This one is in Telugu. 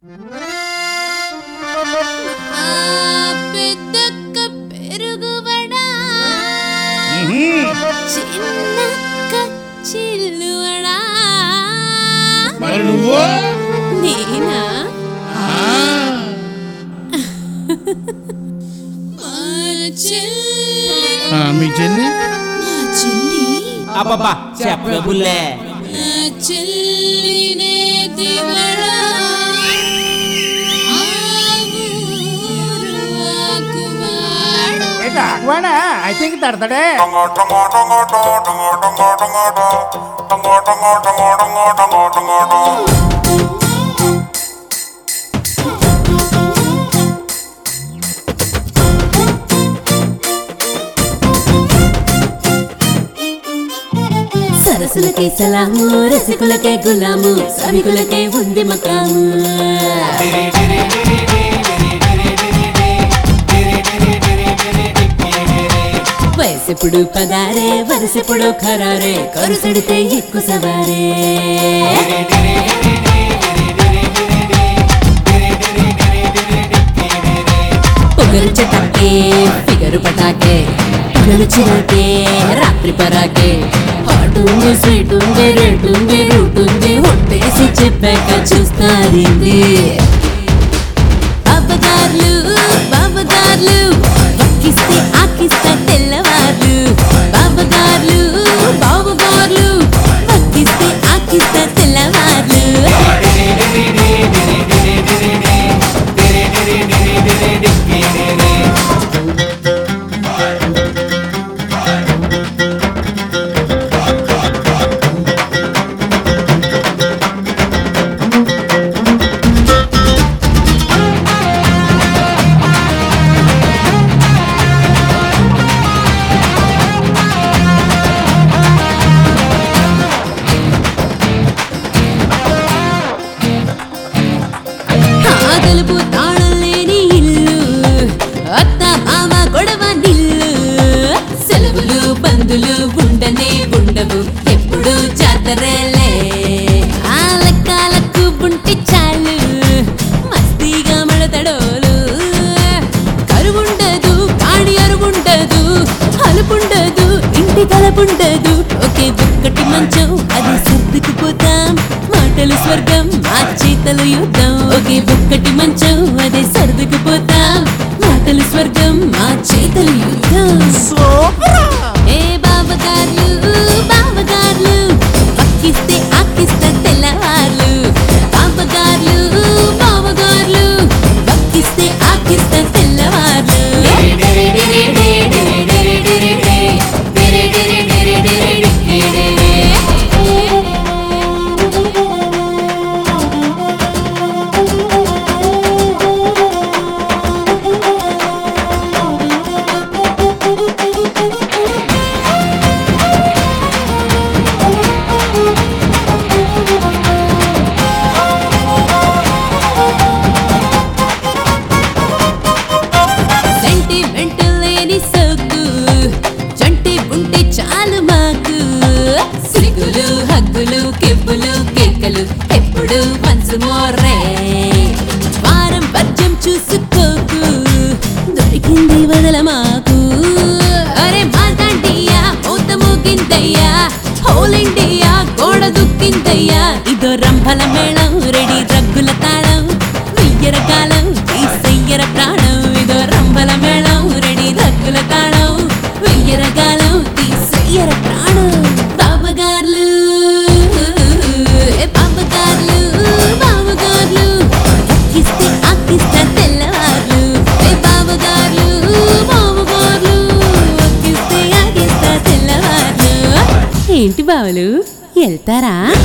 ఆ పెద్దక్క పెరుగువడా చిన్నక్క చిల్లువడా మరి నువ్వు నేనా మా చెల్లి ఆ, మీ చెల్లి మా చెల్లి అబ్బబ్బా చెప్పే బుల్లే నా చెల్లినే దివడా ఆ ఊరు ఆకువాడా. ఐ థింక్ తడతాడే సరసులకే సలాము రసికులకే గులాము సభికులకే ఉంది మకాము వయసెప్పుడు పదారే వరసెప్పుడు ఖరారే కరుసడితే ఎక్కువ సవారే పొగరు చటాకే ఫిగరు పటాకే పొగరు చిరాకే రాత్రి పరాకే హాట్ ఉంది స్వీట్ ఉంది రేట్ ఉంది రూట్ ఉంది ఒట్టేసి చెప్పాక చూస్తారింది బాబగార్లు బాబగార్లు వక్కిస్తే ఆకిస్తా తెల్లవార్లు బాబగార్లు బాబగార్లు వక్కిస్తే ఆకిస్తా తెల్లవార్లు ఆగలుపు తాళం లేని ఇల్లు అత్త మామ గొడవ నిల్లు సెలవులు బంధులు ఉండనే ఉండవు ఎప్పుడు జాతరలే ఆ లెక్కలకు బుంటి చాలు మస్తీగా మడతడోలు కరువుండదు కాడి అరువుండదు అలుపుండదు ఇంటి కలపుండదు ఒకే ఒక్కటి మంచం అది సర్దుకుపోతాం మాటలు స్వర్గం మా చేతలు యుద్ధం ఒకే ఒక్కటి మంచం అదే సర్దుకుపోతాం మాటలు స్వర్గం మా చేతలు యుద్ధం ఏ బావగార్లు బావగార్లు పక్కిస్తే ఆకిస్తా తెల్లవార్లు బావగార్లు బావగార్లు పక్కిస్తే ఆకిస్తా తెల్లవార్లు సెంటిమెంట్ లేని సోకు చంటి ఉంటే చాలు మాకు సిగులు హగ్గులు కెబ్బులు కేకలు ఎప్పుడు మనసు మోర్రే వారం పద్యం చూసుకోకు దొరికింది వదల మాకు అరే మాతండియా మూత మూగిందయ్యా హోల్ ఇండియా గోడ దుక్కిందయ్యా ఇదో రంభల మేళం రెడీ రగ్గుల తాళం వెయ్యర కాలం తీసెయ్యర ప్రాణం ఇదో రంభల మేళం రెడీ రగ్గుల తాళం వెయ్యర కాలం తీసెయ్యర ప్రాణం బాబగార్లు ఏ బాబగార్లు బాబగార్లు అక్కిస్తే అక్కిస్తా తెల్లవార్లు ఏ బాబగార్లు బాబగార్లు అక్కిస్తే అక్కిస్తా తెల్లవార్లు ఏంటి బావలు వెళ్తారా